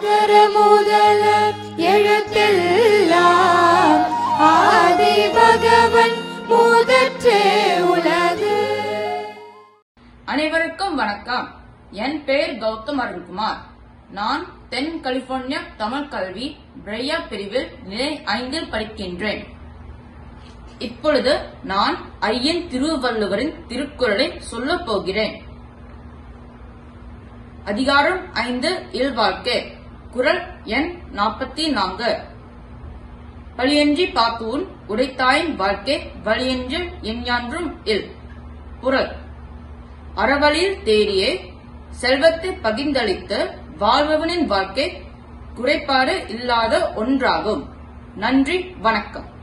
அகர முதல எழுத்தெல்லாம் ஆதி பகவன் முதற்றே உலகு அனைவருக்கும் வணக்கம் என் பெயர் கௌதம் அருண்குமார் நான் தென் கலிபோர்னியா தமிழ் கல்வி பிரையா பிரிவில் நிலை ஐந்தில் படிக்கின்றேன் இப்பொழுது நான் ஐயன் திருவள்ளுவரின் திருக்குறளை சொல்லப் போகிறேன் அதிகாரம் ஐந்து இல்வாழ்க்கை குரல் எண் நாற்பத்தி நான்கு பழியன்றி பாக்குவுன் உடைத்தாயின் வாழ்க்கை வழியன்று எஞ்ஞான்றும் இல் புறல் அறவழியில் தேறியே செல்வத்தை பகிர்ந்தளித்து வாழ்பவனின் வாழ்க்கை குறைபாடு இல்லாத ஒன்றாகும் நன்றி வணக்கம்